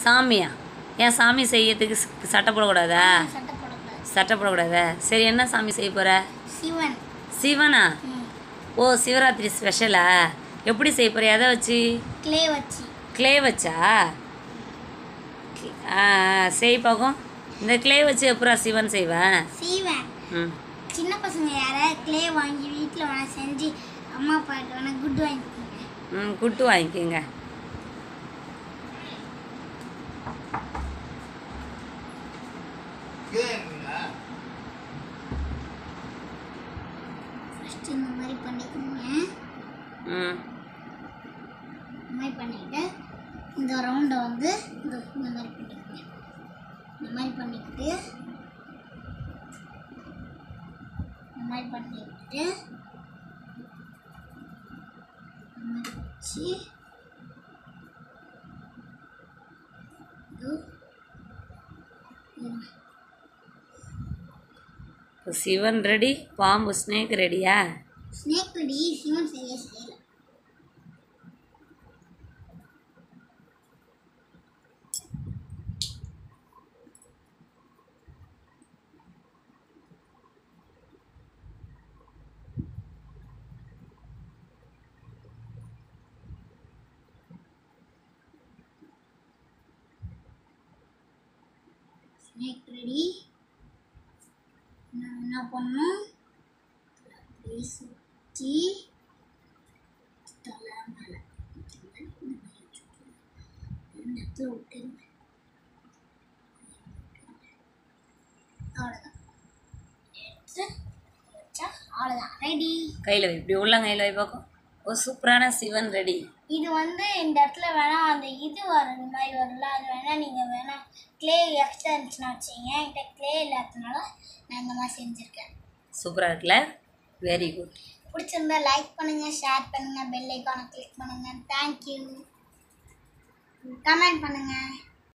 சாமியா ஏன் சாமி செய்யறதுக்கு ஸ்- சட்டை போடக்கூடாதா சட்டை போடக்கூடாது சட்டை போடக்கூடாதா சரி என்ன சாமி செய்ய போகிற சிவன் சிவனா ம் ஓ சிவராத்திரி ஸ்பெஷலா எப்படி செய்ய போகிற எதை வச்சு க்ளே வச்சு க்ளே வச்சா ஆ ஆ, செய் பார்க்கும் இந்த க்ளே வச்சு எப்பரா சிவன் செய்வேன் செய்வேன் ம் சின்ன பசங்க யாராவது க்ளே வாங்கி வீட்டில் வேணா செஞ்சு அம்மா அப்பாட்ட வேணா குட் வாங்கிக்கோங்க ம் குட்டு வாங்கிக்கோங்க ஃபஸ்ட்டு இந்த மாதிரி பண்ணிக்கோங்க ம் இந்த மாதிரி பண்ணிக்கிட்டு இந்த ரவுண்டை வந்து இந்த இந்த மாதிரி பண்ணிக்கோங்க இந்த மாதிரி பண்ணிக்கிட்டு இந்த மாதிரி பண்ணிக்கிட்டு இந்த மாதிரி வச்சு இதோ இருங்க. இப்போ சிவன் ரெடி பாம்பு ஸ்னேக் ரெடியா ஸ்னேக் ரெடி சிவன் செய்ய செய்யல ஸ்னேக் ரெடி நான் என்ன பண்ணணும் அப்படியே சுற்றி தலை மேலே இந்த இடத்துல விட்டுருங்க அவ்வளோதான் எடுத்து வச்சா அவ்வளோதான் ரெடி கையில் வை இப்படி உள்ள கையில் வை பார்க்கும் ஓ சூப்பரான சிவன் ரெடி இது வந்து இந்த இடத்துல வேணா அந்த இது வர்றது மாதிரி வரல அது வேணா நீங்கள் வேணா க்ளே எக்ஸ்ட்ரா இருந்துச்சுன்னா வச்சுங்க என்கிட்ட க்ளே இல்லாததுனால நான் இந்த மாதிரி செஞ்சுருக்கேன் சூப்பராக இருக்குல்ல வெரி குட் பிடிச்சிருந்தா லைக் பண்ணுங்க ஷேர் பண்ணுங்க பெல் ஐக்கானை கிளிக் பண்ணுங்க தேங்க்யூ கமெண்ட் பண்ணுங்க